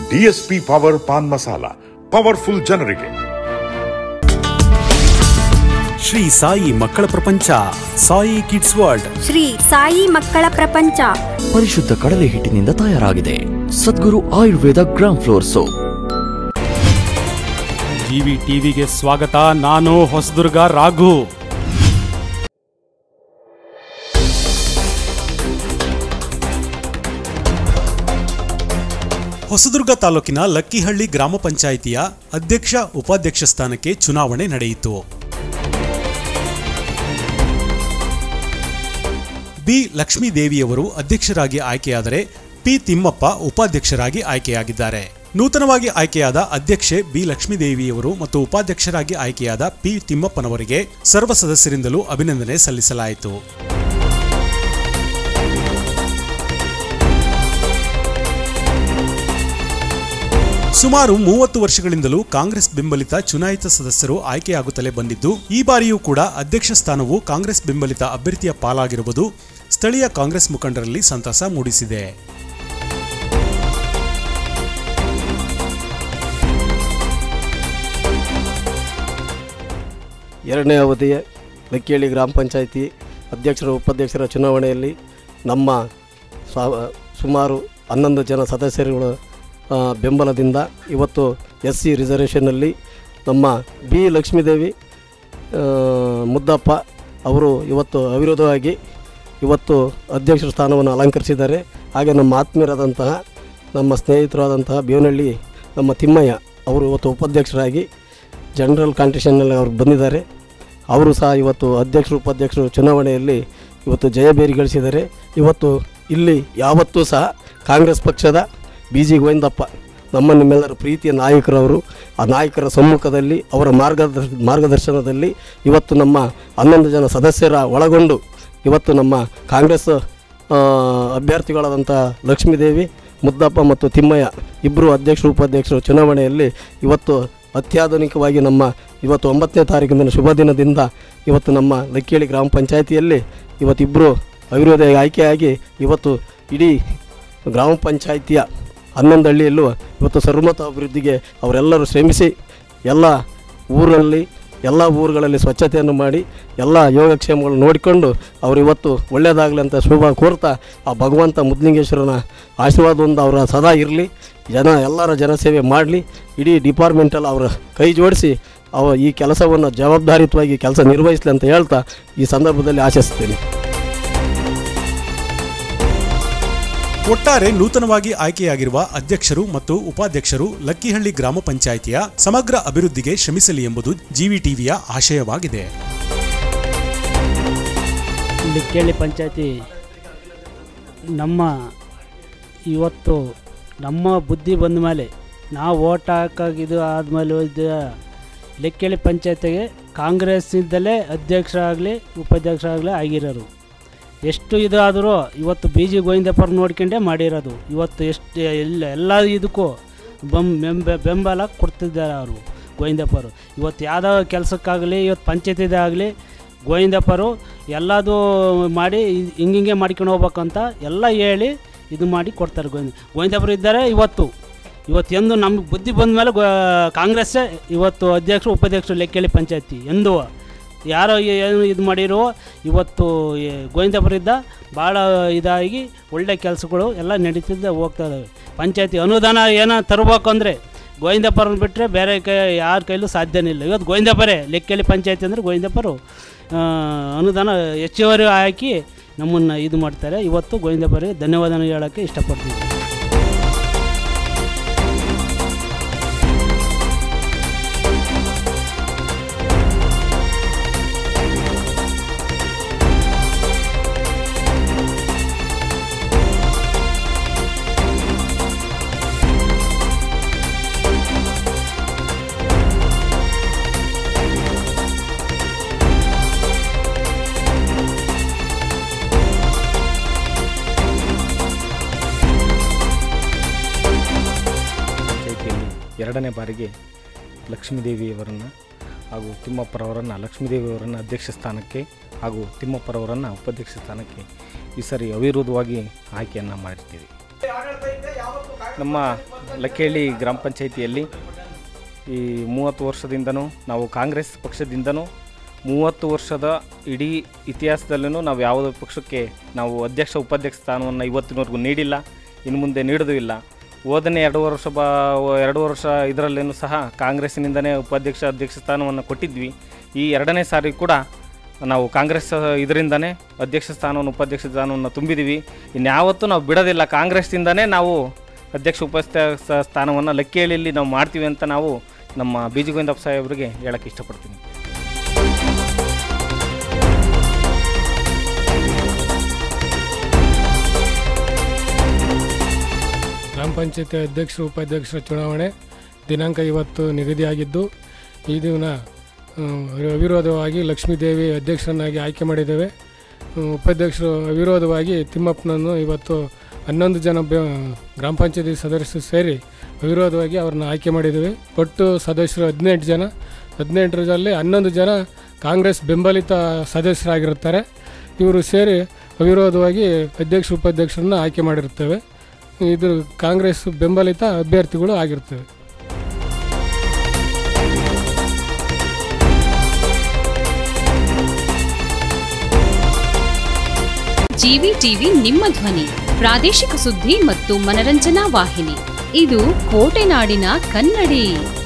DSP power pan masala powerful ಜನರಿಗೆ ಶ್ರೀ ಸಾಯಿ ಮಕ್ಕಳ ಪ್ರಪಂಚ ಸಾಯಿ ಕಿಡ್ಸ್ ವರ್ಲ್ಡ್ ಶ್ರೀ ಸಾಯಿ ಮಕ್ಕಳ ಪ್ರಪಂಚ ಪರಿಶುದ್ಧ ಕಡಲೆ ಹಿಟ್ಟಿನಿಂದ ತಯಾರಾಗಿದೆ Sadguru Ayurveda gram flour soap TV ಟಿವಿಗೆ ಸ್ವಾಗತ ನಾನು ಹೊಸದುರ್ಗ ರಾಘು ಹೊಸದುರ್ಗ ತಾಲೂಕಿನ ಲಕ್ಕಿಹಳ್ಳಿ ಗ್ರಾಮ ಪಂಚಾಯಿತಿಯ ಅಧ್ಯಕ್ಷ ಉಪಾಧ್ಯಕ್ಷ ಸ್ಥಾನಕ್ಕೆ ಚುನಾವಣೆ ನಡೆಯಿತು ಬಿ ಲಕ್ಷ್ಮೀದೇವಿಯವರು ಅಧ್ಯಕ್ಷರಾಗಿ ಆಯ್ಕೆಯಾದರೆ ಪಿ ತಿಮ್ಮಪ್ಪ ಉಪಾಧ್ಯಕ್ಷರಾಗಿ ಆಯ್ಕೆಯಾಗಿದ್ದಾರೆ ನೂತನವಾಗಿ ಆಯ್ಕೆಯಾದ ಅಧ್ಯಕ್ಷೆ ಬಿ ಲಕ್ಷ್ಮೀದೇವಿಯವರು ಮತ್ತು ಉಪಾಧ್ಯಕ್ಷರಾಗಿ ಆಯ್ಕೆಯಾದ ಪಿ ತಿಮ್ಮಪ್ಪನವರಿಗೆ ಸರ್ವ ಸದಸ್ಯರಿಂದಲೂ ಅಭಿನಂದನೆ ಸಲ್ಲಿಸಲಾಯಿತು ಸುಮಾರು ಮೂವತ್ತು ವರ್ಷಗಳಿಂದಲೂ ಕಾಂಗ್ರೆಸ್ ಬೆಂಬಲಿತ ಚುನಾಯಿತ ಸದಸ್ಯರು ಆಯ್ಕೆಯಾಗುತ್ತಲೇ ಬಂದಿದ್ದು ಈ ಬಾರಿಯೂ ಕೂಡ ಅಧ್ಯಕ್ಷ ಸ್ಥಾನವು ಕಾಂಗ್ರೆಸ್ ಬೆಂಬಲಿತ ಅಭ್ಯರ್ಥಿಯ ಪಾಲಾಗಿರುವುದು ಸ್ಥಳೀಯ ಕಾಂಗ್ರೆಸ್ ಮುಖಂಡರಲ್ಲಿ ಸಂತಸ ಮೂಡಿಸಿದೆ ಎರಡನೇ ಅವಧಿಯ ಲಕ್ಕಿಹಳ್ಳಿ ಗ್ರಾಮ ಪಂಚಾಯಿತಿ ಅಧ್ಯಕ್ಷರ ಉಪಾಧ್ಯಕ್ಷರ ಚುನಾವಣೆಯಲ್ಲಿ ನಮ್ಮ ಸ್ವಾ ಸುಮಾರು ಹನ್ನೊಂದು ಜನ ಸದಸ್ಯರುಗಳ ಆ, ಬೆಂಬಲದಿಂದ ಇವತ್ತು ಎಸ್ ಸಿ ರಿಸರ್ವೇಷನ್ನಲ್ಲಿ ನಮ್ಮ ಬಿ ಲಕ್ಷ್ಮೀದೇವಿ ಆ, ಮುದ್ದಪ್ಪ ಅವರು ಇವತ್ತು ಅವಿರೋಧವಾಗಿ ಇವತ್ತು ಅಧ್ಯಕ್ಷರ ಸ್ಥಾನವನ್ನು ಅಲಂಕರಿಸಿದ್ದಾರೆ ಹಾಗೆ ನಮ್ಮ ಆತ್ಮೀಯರಾದಂತಹ ನಮ್ಮ ಸ್ನೇಹಿತರಾದಂತಹ ಬೇವನಹಳ್ಳಿ ನಮ್ಮ ತಿಮ್ಮಯ್ಯ ಅವರು ಇವತ್ತು ಉಪಾಧ್ಯಕ್ಷರಾಗಿ ಜನರಲ್ ಕಾಂಪಿಟೇಷನ್ನಲ್ಲಿ ಅವರು ಬಂದಿದ್ದಾರೆ ಅವರು ಸಹ ಇವತ್ತು ಅಧ್ಯಕ್ಷರು ಉಪಾಧ್ಯಕ್ಷರು ಚುನಾವಣೆಯಲ್ಲಿ ಇವತ್ತು ಜಯಬೇರಿ ಗಳಿಸಿದ್ದಾರೆ ಇವತ್ತು ಇಲ್ಲಿ ಯಾವತ್ತೂ ಸಹ ಕಾಂಗ್ರೆಸ್ ಪಕ್ಷದ ಬಿ ಜಿ ಗೋವಿಂದಪ್ಪ ನಮ್ಮ ನಿಮ್ಮೆಲ್ಲರ ಪ್ರೀತಿಯ ನಾಯಕರವರು ಆ ನಾಯಕರ ಸಮ್ಮುಖದಲ್ಲಿ ಅವರ ಮಾರ್ಗದರ್ಶ ಮಾರ್ಗದರ್ಶನದಲ್ಲಿ ಇವತ್ತು ನಮ್ಮ ಹನ್ನೊಂದು ಜನ ಸದಸ್ಯರ ಒಳಗೊಂಡು ಇವತ್ತು ನಮ್ಮ ಕಾಂಗ್ರೆಸ್ ಆ, ಅಭ್ಯರ್ಥಿಗಳಾದಂಥ ಲಕ್ಷ್ಮೀದೇವಿ ಮುದ್ದಪ್ಪ ಮತ್ತು ತಿಮ್ಮಯ್ಯ ಇಬ್ಬರು ಅಧ್ಯಕ್ಷರು ಉಪಾಧ್ಯಕ್ಷರು ಚುನಾವಣೆಯಲ್ಲಿ ಇವತ್ತು ಅತ್ಯಾಧುನಿಕವಾಗಿ ನಮ್ಮ ಇವತ್ತು ಒಂಬತ್ತನೇ ತಾರೀಕಿನ ಶುಭ ದಿನದಿಂದ ಇವತ್ತು ನಮ್ಮ ಲಕ್ಕಿಹಳ್ಳಿ ಗ್ರಾಮ ಪಂಚಾಯಿತಿಯಲ್ಲಿ ಇವತ್ತಿಬ್ಬರು ಅವಿರೋಧ ಆಯ್ಕೆಯಾಗಿ ಇವತ್ತು ಇಡೀ ಗ್ರಾಮ ಪಂಚಾಯಿತಿಯ ಹನ್ನೊಂದು ಹಳ್ಳಿಯಲ್ಲೂ ಇವತ್ತು ಸರ್ವಮತ ಅಭಿವೃದ್ಧಿಗೆ ಅವರೆಲ್ಲರೂ ಶ್ರಮಿಸಿ ಎಲ್ಲ ಊರಲ್ಲಿ ಎಲ್ಲ ಊರುಗಳಲ್ಲಿ ಸ್ವಚ್ಛತೆಯನ್ನು ಮಾಡಿ ಎಲ್ಲ ಯೋಗಕ್ಷೇಮಗಳು ನೋಡಿಕೊಂಡು ಅವರು ಇವತ್ತು ಒಳ್ಳೆಯದಾಗಲಿ ಅಂತ ಶುಭ ಕೋರ್ತಾ ಆ ಭಗವಂತ ಮುದ್ಲಿಂಗೇಶ್ವರನ ಆಶೀರ್ವಾದದಿಂದ ಅವರ ಸದಾ ಇರಲಿ ಜನ ಎಲ್ಲರ ಜನಸೇವೆ ಮಾಡಲಿ ಇಡೀ ಡಿಪಾರ್ಟ್ಮೆಂಟಲ್ಲಿ ಅವರ ಕೈ ಜೋಡಿಸಿ ಅವ ಈ ಕೆಲಸವನ್ನು ಜವಾಬ್ದಾರಿಯುತವಾಗಿ ಕೆಲಸ ನಿರ್ವಹಿಸಲಿ ಅಂತ ಹೇಳ್ತಾ ಈ ಸಂದರ್ಭದಲ್ಲಿ ಆಶಿಸ್ತೇನೆ ಒಟ್ಟಾರೆ ನೂತನವಾಗಿ ಆಯ್ಕೆಯಾಗಿರುವ ಅಧ್ಯಕ್ಷರು ಮತ್ತು ಉಪಾಧ್ಯಕ್ಷರು ಲಕ್ಕಿಹಳ್ಳಿ ಗ್ರಾಮ ಪಂಚಾಯಿತಿಯ ಸಮಗ್ರ ಅಭಿವೃದ್ಧಿಗೆ ಶ್ರಮಿಸಲಿ ಎಂಬುದು ಜಿವಿ ಟಿವಿಯ ಆಶಯವಾಗಿದೆ ಲಿಕ್ಕೇಳಿ ಪಂಚಾಯತಿ ನಮ್ಮ ಇವತ್ತು ನಮ್ಮ ಬುದ್ಧಿ ಬಂದ ಮೇಲೆ ನಾವು ಓಟ್ ಹಾಕಾಗಿದ್ದು ಆದಮೇಲೆ ಇದು ಲೆಕ್ಕೇಳಿ ಪಂಚಾಯತಿಗೆ ಕಾಂಗ್ರೆಸ್ನಿಂದಲೇ ಅಧ್ಯಕ್ಷರಾಗಲಿ ಉಪಾಧ್ಯಕ್ಷರಾಗಲಿ ಆಗಿರೋರು ಎಷ್ಟು ಇದಾದರೂ ಇವತ್ತು ಬಿ ಜಿ ಗೋವಿಂದಪ್ಪರು ನೋಡ್ಕೊಂಡೇ ಮಾಡಿರೋದು ಇವತ್ತು ಎಷ್ಟು ಎಲ್ಲ ಎಲ್ಲ ಇದಕ್ಕೂ ಬಂ ಬೆಂಬ ಬೆಂಬಲ ಕೊಡ್ತಿದ್ದಾರೆ ಅವರು ಗೋವಿಂದಪ್ಪರು ಇವತ್ತು ಯಾವುದೋ ಕೆಲಸಕ್ಕಾಗಲಿ ಇವತ್ತು ಪಂಚಾಯತಿದಾಗಲಿ ಗೋವಿಂದಪ್ಪರು ಎಲ್ಲದೂ ಮಾಡಿ ಇದ್- ಹಿಂಗಿಂಗೆ ಮಾಡ್ಕೊಂಡು ಹೋಗ್ಬೇಕಂತ ಎಲ್ಲ ಹೇಳಿ ಇದು ಮಾಡಿ ಕೊಡ್ತಾರೆ ಗೋವಿಂದ ಗೋವಿಂದಪ್ಪರು ಇದ್ದಾರೆ ಇವತ್ತು ಇವತ್ತು ಎಂದು ನಮ್ಗೆ ಬುದ್ಧಿ ಬಂದ ಮೇಲೆ ಗೋ ಕಾಂಗ್ರೆಸ್ಸೇ ಇವತ್ತು ಅಧ್ಯಕ್ಷರು ಉಪಾಧ್ಯಕ್ಷರು ಲೆಕ್ಕೇಳಿ ಪಂಚಾಯತಿ ಎಂದೂ ಯಾರೋ ಏನು ಇದು ಮಾಡಿರೋ ಇವತ್ತು ಈ ಗೋವಿಂದಪುರಿದ್ದ ಭಾಳ ಇದಾಗಿ ಒಳ್ಳೆ ಕೆಲಸಗಳು ಎಲ್ಲ ನಡೀತಿದ್ದ ಹೋಗ್ತಾ ಇದ್ದಾವೆ ಪಂಚಾಯತಿ ಅನುದಾನ ಏನೋ ತರಬೇಕು ಅಂದರೆ ಗೋವಿಂದಪ್ಪರನ್ನ ಬಿಟ್ಟರೆ ಬೇರೆ ಕೈ ಯಾರ ಕೈಲೂ ಸಾಧ್ಯನೇ ಇಲ್ಲ ಇವತ್ತು ಗೋವಿಂದಪ್ಪರೇ ಲೆಕ್ಕೇಳಿ ಪಂಚಾಯತಿ ಅಂದರೆ ಗೋವಿಂದಪ್ಪರು ಆ, ಅನುದಾನ ಹೆಚ್ಚುವರಿ ಹಾಕಿ ನಮ್ಮನ್ನು ಇದು ಮಾಡ್ತಾರೆ ಇವತ್ತು ಗೋವಿಂದಪ್ಪರಿಗೆ ಧನ್ಯವಾದನ ಹೇಳೋಕ್ಕೆ ಇಷ್ಟಪಡ್ತೀವಿ ಪಂಚಾಯಿತಿಯಲ್ಲಿ ಎರಡನೇ ಬಾರಿಗೆ ಲಕ್ಷ್ಮೀದೇವಿಯವರನ್ನು ಹಾಗೂ ತಿಮ್ಮಪ್ಪರವರನ್ನು ಲಕ್ಷ್ಮೀದೇವಿಯವರನ್ನು ಅಧ್ಯಕ್ಷ ಸ್ಥಾನಕ್ಕೆ ಹಾಗೂ ತಿಮ್ಮಪ್ಪರವರನ್ನು ಉಪಾಧ್ಯಕ್ಷ ಸ್ಥಾನಕ್ಕೆ ಈ ಸರಿ ಅವಿರೋಧವಾಗಿ ಆಯ್ಕೆಯನ್ನು ಮಾಡಿರ್ತೀವಿ ನಮ್ಮ ಲಕ್ಕೇಳಿ ಗ್ರಾಮ ಪಂಚಾಯಿತಿಯಲ್ಲಿ ಈ ಮೂವತ್ತು ವರ್ಷದಿಂದನೂ ನಾವು ಕಾಂಗ್ರೆಸ್ ಪಕ್ಷದಿಂದನೂ ಮೂವತ್ತು ವರ್ಷದ ಇಡೀ ಇತಿಹಾಸದಲ್ಲೂ ನಾವು ಯಾವುದೇ ಪಕ್ಷಕ್ಕೆ ನಾವು ಅಧ್ಯಕ್ಷ ಉಪಾಧ್ಯಕ್ಷ ಸ್ಥಾನವನ್ನು ಇವತ್ತಿನವರೆಗೂ ನೀಡಿಲ್ಲ ಇನ್ನು ಮುಂದೆ ನೀಡೋದು ಇಲ್ಲ ಹೋದನೇ ಎರಡು ವರ್ಷ ಬಾ ಎರಡು ವರ್ಷ ಇದರಲ್ಲೇನೂ ಸಹ ಕಾಂಗ್ರೆಸ್ಸಿನಿಂದನೇ ಉಪಾಧ್ಯಕ್ಷ ಅಧ್ಯಕ್ಷ ಸ್ಥಾನವನ್ನು ಕೊಟ್ಟಿದ್ವಿ ಈ ಎರಡನೇ ಸಾರಿ ಕೂಡ ನಾವು ಕಾಂಗ್ರೆಸ್ ಇದರಿಂದನೇ ಅಧ್ಯಕ್ಷ ಸ್ಥಾನವನ್ನು ಉಪಾಧ್ಯಕ್ಷ ಸ್ಥಾನವನ್ನು ತುಂಬಿದ್ದೀವಿ ಇನ್ಯಾವತ್ತೂ ನಾವು ಬಿಡೋದಿಲ್ಲ ಕಾಂಗ್ರೆಸ್ಸಿಂದನೇ ನಾವು ಅಧ್ಯಕ್ಷ ಉಪಾಧ್ಯಕ್ಷ ಸ್ಥಾನವನ್ನು ಲಕ್ಕಿಹಳ್ಳಿಯಲ್ಲಿ ನಾವು ಮಾಡ್ತೀವಿ ಅಂತ ನಾವು ನಮ್ಮ ಬಿ ಜಿ ಗೋವಿಂದಪ್ಪ ಸಾಹೇಬರಿಗೆ ಹೇಳಕ್ಕೆ ಇಷ್ಟಪಡ್ತೀನಿ ಗ್ರಾಮ ಪಂಚಾಯತಿ ಅಧ್ಯಕ್ಷರು ಉಪಾಧ್ಯಕ್ಷರ ಚುನಾವಣೆ ದಿನಾಂಕ ಇವತ್ತು ನಿಗದಿಯಾಗಿದ್ದು ಈ ದಿನ ಆ, ಅವಿರೋಧವಾಗಿ ಲಕ್ಷ್ಮೀದೇವಿ ಅಧ್ಯಕ್ಷರನ್ನಾಗಿ ಆಯ್ಕೆ ಮಾಡಿದ್ದೇವೆ ಆ, ಉಪಾಧ್ಯಕ್ಷರು ಅವಿರೋಧವಾಗಿ ತಿಮ್ಮಪ್ಪನನ್ನು ಇವತ್ತು ಹನ್ನೊಂದು ಜನ ಬೆ- ಗ್ರಾಮ ಪಂಚಾಯತಿ ಸದಸ್ಯರು ಸೇರಿ ಅವಿರೋಧವಾಗಿ ಅವ್ರನ್ನ ಆಯ್ಕೆ ಮಾಡಿದ್ದೇವೆ ಒಟ್ಟು ಸದಸ್ಯರು ಹದಿನೆಂಟು ಜನ ಹದಿನೆಂಟರಲ್ಲಿ ಹನ್ನೊಂದು ಜನ ಕಾಂಗ್ರೆಸ್ ಬೆಂಬಲಿತ ಸದಸ್ಯರಾಗಿರುತ್ತಾರೆ ಇವರು ಸೇರಿ ಅವಿರೋಧವಾಗಿ ಅಧ್ಯಕ್ಷ ಉಪಾಧ್ಯಕ್ಷರನ್ನ ಆಯ್ಕೆ ಮಾಡಿರುತ್ತೇವೆ ಇದು ಕಾಂಗ್ರೆಸ್ ಬೆಂಬಲಿತ ಅಭ್ಯರ್ಥಿಗಳು ಆಗಿರ್ತವೆ ಜಿವಿ ಟಿವಿ ನಿಮ್ಮ ಧ್ವನಿ ಪ್ರಾದೇಶಿಕ ಸುದ್ದಿ ಮತ್ತು ಮನರಂಜನಾ ವಾಹಿನಿ ಇದು ಕೋಟೆನಾಡಿನ ಕನ್ನಡಿ